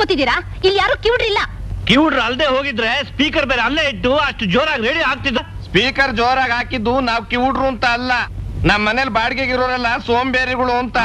ಅನ್ಕೋತಿದ್ದೀರಾ ಇಲ್ಲಿ ಯಾರು ಕಿವುಡ್ರಿಲ್ಲ ಕಿವುಡ್ರು ಅಲ್ದೆ ಹೋಗಿದ್ರೆ ಸ್ಪೀಕರ್ ಬೇರೆ ಅಲ್ಲೇ ಇಟ್ಟು ಅಷ್ಟು ಜೋರಾಗಿ ರೇಡಿಯೋ ಆಗ್ತಿದ್ದ ಸ್ಪೀಕರ್ ಜೋರಾಗಿ ಹಾಕಿದ್ದು ನಾವ್ ಕಿವುಡ್ರು ಅಂತ ಅಲ್ಲ ನಮ್ ಮನೇಲಿ ಬಾಡಿಗೆಗೆ ಇರೋರೆಲ್ಲ ಸೋಂಬೇರಿಗಳು ಅಂತ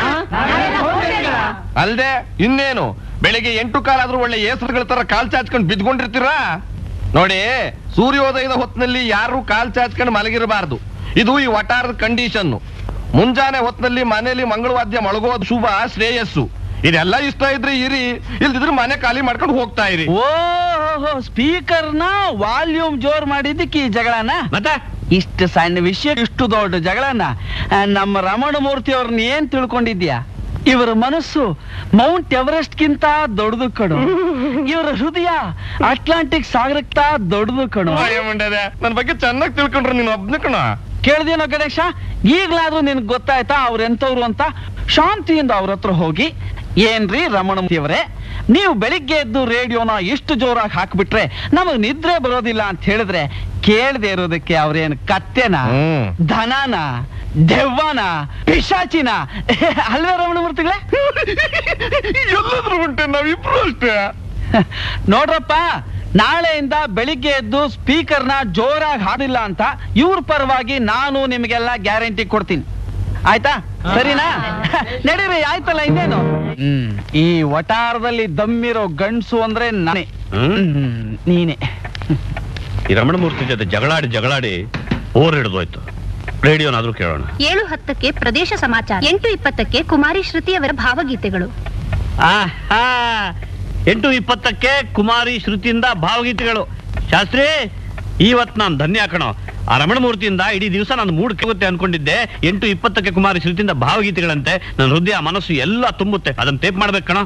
ಅಲ್ದೆ ಇನ್ನೇನು ಬೆಳಿಗ್ಗೆ ಎಂಟು ಕಾಲಾದ್ರೂ ಒಳ್ಳೆ ಏಸರುಗಳ ತರ ಕಾಲ್ ಚಾಚ್ಕೊಂಡು ಬಿದ್ಕೊಂಡಿರ್ತೀರಾ ನೋಡಿ ಸೂರ್ಯೋದಯದ ಹೊತ್ತಿನಲ್ಲಿ ಯಾರು ಕಾಲ್ ಚಾಚ್ಕೊಂಡು ಮಲಗಿರಬಾರ್ದು ಇದು ಈ ವಟಾರದ ಕಂಡೀಷನ್ ಮುಂಜಾನೆ ಹೊತ್ತಿನಲ್ಲಿ ಮನೆಯಲ್ಲಿ ಮಂಗಳವಾದ್ಯ ಮಳಗೋದು ಶುಭ ಶ್ರೇಯಸ್ಸು ಇದೆಲ್ಲ ಇಷ್ಟ ಇದ್ರೆ ಇರಿ ಇಲ್ದಿದ್ರೆ ಮನೆ ಖಾಲಿ ಮಾಡ್ಕೊಂಡು ಹೋಗ್ತಾ ಇರಿ ಓಹೋ ಸ್ಪೀಕರ್ ನ ವಾಲ್ಯೂಮ್ ಜೋರ್ ಮಾಡಿದ್ದಕ್ಕೆ ಈ ಜಗಳನ ಮತ್ತೆ ಇಷ್ಟು ಸಣ್ಣ ವಿಷಯ ಇಷ್ಟು ದೊಡ್ಡ ಜಗಳನ ಆ, ನಮ್ಮ ರಮಣ ಮೂರ್ತಿ ಅವ್ರನ್ನ ಏನ್ ತಿಳ್ಕೊಂಡಿದ್ಯಾ ಇವರ ಮನಸ್ಸು ಮೌಂಟ್ ಎವರೆಸ್ಟ್ ಗಿಂತ ದೊಡ್ಡದು ಕಣು ಇವರ ಹೃದಯ ಅಟ್ಲಾಂಟಿಕ್ ಸಾಗರಕ್ಕಿಂತ ದೊಡ್ಡದು ಕಣು ಮುಂಡದೆ ನನ್ ಬಗ್ಗೆ ಚೆನ್ನಾಗಿ ತಿಳ್ಕೊಂಡ್ರೆ ನೀನು ಒಬ್ನ ಕಣ ಕೇಳ್ದೇನೋ ಗಣೇಶ ಈಗ್ಲಾದ್ರೂ ನಿನ್ಗೆ ಗೊತ್ತಾಯ್ತಾ ಅವ್ರ ಎಂತವ್ರು ಅಂತ ಶಾಂತಿಯಿಂದ ಅವ್ರ ಹತ್ರ ಹೋಗಿ ಏನ್ರಿ ರಮಣಮೂರ್ತಿಯವರೇ ನೀವು ಬೆಳಿಗ್ಗೆ ಎದ್ದು ರೇಡಿಯೋನ ಎಷ್ಟು ಜೋರಾಗಿ ಹಾಕ್ಬಿಟ್ರೆ ನಮಗ್ ನಿದ್ರೆ ಬರೋದಿಲ್ಲ ಅಂತ ಹೇಳಿದ್ರೆ ಕೇಳದೆ ಇರೋದಕ್ಕೆ ಅವ್ರೇನ್ ಕತ್ತೆನ ಹ್ಮ್. ಧನನ ದೆವ್ವನ ಪಿಶಾಚಿನ ಅಲ್ವೇ ರಮಣಮೂರ್ತಿಗಳೇ ಎಲ್ಲಾದ್ರೂ ಉಂಟೆ ನಾವಿಬ್ರು ಅಷ್ಟೇ ನೋಡ್ರಪ್ಪ ನಾಳೆಯಿಂದ ಬೆಳಿಗ್ಗೆ ಎದ್ದು ಸ್ಪೀಕರ್ನ ಜೋರಾಗಿ ಹಾಡಿಲ್ಲ ಅಂತ ಇವ್ರ ಪರವಾಗಿ ನಾನು ನಿಮಗೆಲ್ಲ ಗ್ಯಾರಂಟಿ ಕೊಡ್ತೀನಿ ಆಯ್ತಾ ಸರಿನಾ ನಡೀರಿ ಆಯ್ತಲ್ಲ ಇನ್ನೇನು ಹ್ಮ್ ಈ ವಟಾರದಲ್ಲಿ ದಮ್ಮಿರೋ ಗಂಡ್ಸು ಅಂದ್ರೆ ನಾನೇ ಹ್ಮ್, ನೀನೆ ಈ ರಮಣಮೂರ್ತಿ ಜೊತೆ ಜಗಳಾಡಿ ಜಗಳಾಡಿ ಓರ್ ಹಿಡಿದೋಯ್ತು ರೇಡಿಯೋನಾದ್ರೂ ಕೇಳೋಣ ಏಳು ಹತ್ತಕ್ಕೆ ಪ್ರದೇಶ ಸಮಾಚಾರ ಎಂಟು ಇಪ್ಪತ್ತಕ್ಕೆ ಕುಮಾರಿ ಶ್ರುತಿಯವರ ಭಾವಗೀತೆಗಳು ಆಹಾ ಎಂಟು ಇಪ್ಪತ್ತಕ್ಕೆ ಕುಮಾರಿ ಶ್ರುತಿಯಿಂದ ಭಾವಗೀತೆಗಳು ಶಾಸ್ತ್ರಿ ಇವತ್ ನಾನು ಧನ್ಯ ಕಣೋ ಆ ರಮಣಮೂರ್ತಿಯಿಂದ ಇಡೀ ದಿವಸ ನಾನು ಮೂಡ್ ಕೆಗುತ್ತೆ ಅನ್ಕೊಂಡಿದ್ದೆ ಎಂಟು ಇಪ್ಪತ್ತಕ್ಕೆ ಕುಮಾರಿ ಶ್ರುತಿಯಿಂದ ಭಾವಗೀತೆಗಳಂತೆ ನನ್ನ ಹೃದಯ ಮನಸ್ಸು ಎಲ್ಲ ತುಂಬುತ್ತೆ ಅದನ್ನ ಟೇಪ್ ಮಾಡ್ಬೇಕು ಕಣೋ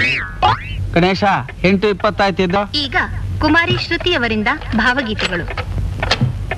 ಗಣೇಶ ಎಂಟು ಇಪ್ಪತ್ತಾಯ್ತಿದ್ದು ಈಗ ಕುಮಾರಿ ಶ್ರುತಿಯವರಿಂದ ಭಾವಗೀತೆಗಳು